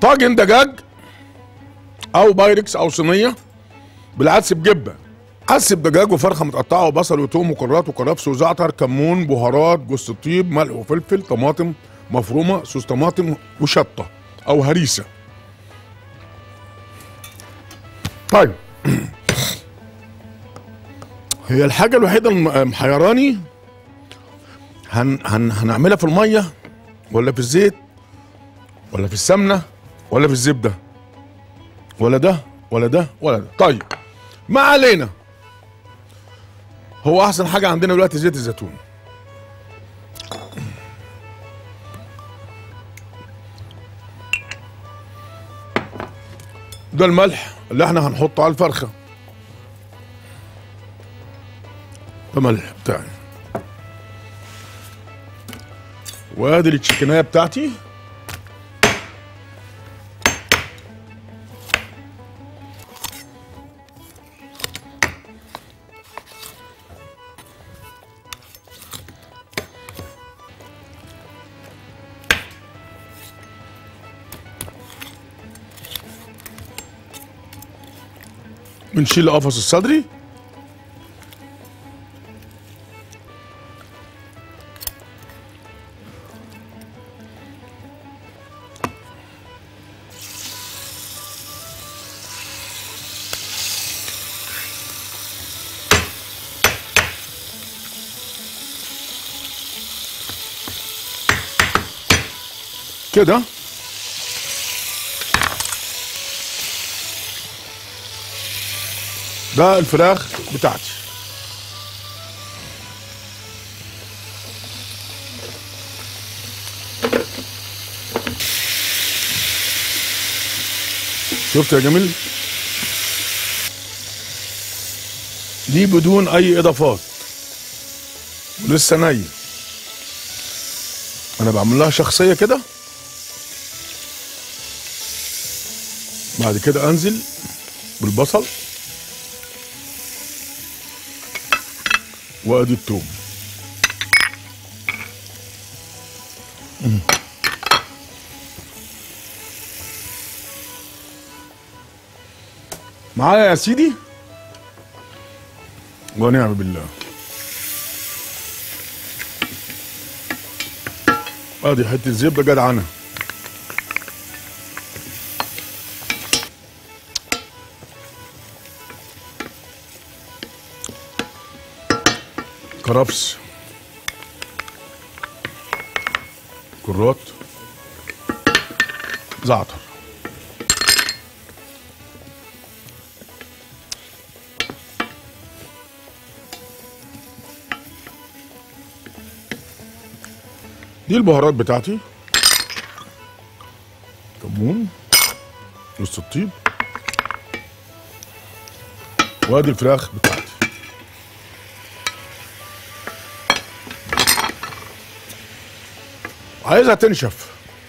طاجن دجاج او بايركس او صينيه بالعدس بجبه عدس بدجاج وفرخه متقطعه وبصل وتوم وكرات وكرفس وزعتر كمون بهارات جوز الطيب ملح وفلفل طماطم مفرومه صوص طماطم وشطه او هريسه طيب هي الحاجه الوحيده الم- محيراني هن هن هنعملها في الميه ولا في الزيت ولا في السمنه ولا في الزبده ولا ده ولا ده ولا ده طيب ما علينا هو احسن حاجه عندنا دلوقتي زيت الزيتون ده الملح اللي احنا هنحطه على الفرخه ده ملح بتاعي وادي التشيكنايه بتاعتي بنشيل قفص الصدري كده ده الفراخ بتاعتي شفت يا جميل دي بدون اي اضافات ولسه ني انا بعمل لها شخصيه كده بعد كده انزل بالبصل وادي التوم مم. معايا يا سيدي ونعم بالله ادي حته زبده جدعنه كرفس كرات زعتر دي البهارات بتاعتي كمون نص الطيب وادي الفراخ بتاعتي عايزها تنشف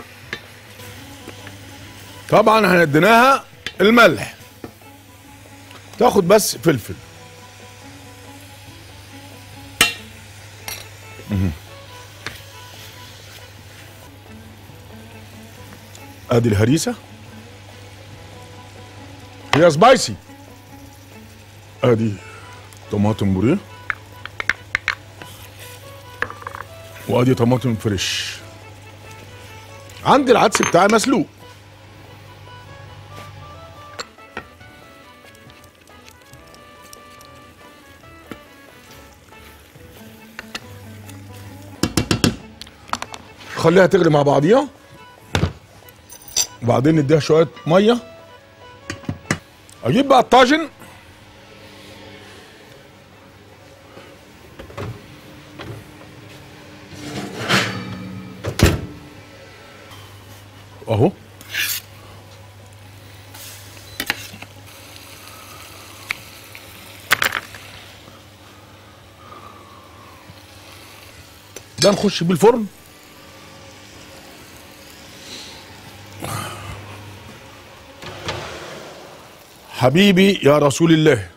طبعا هنديناها الملح تاخد بس فلفل مهم. ادي الهريسه هي سبايسي ادي طماطم بوريه وادي طماطم فريش عندي العدس بتاعي مسلوق خليها تغلي مع بعضيها وبعدين نديها شويه ميه اجيب بقى الطاجن اهو ده نخش بيه الفرن حبيبي يا رسول الله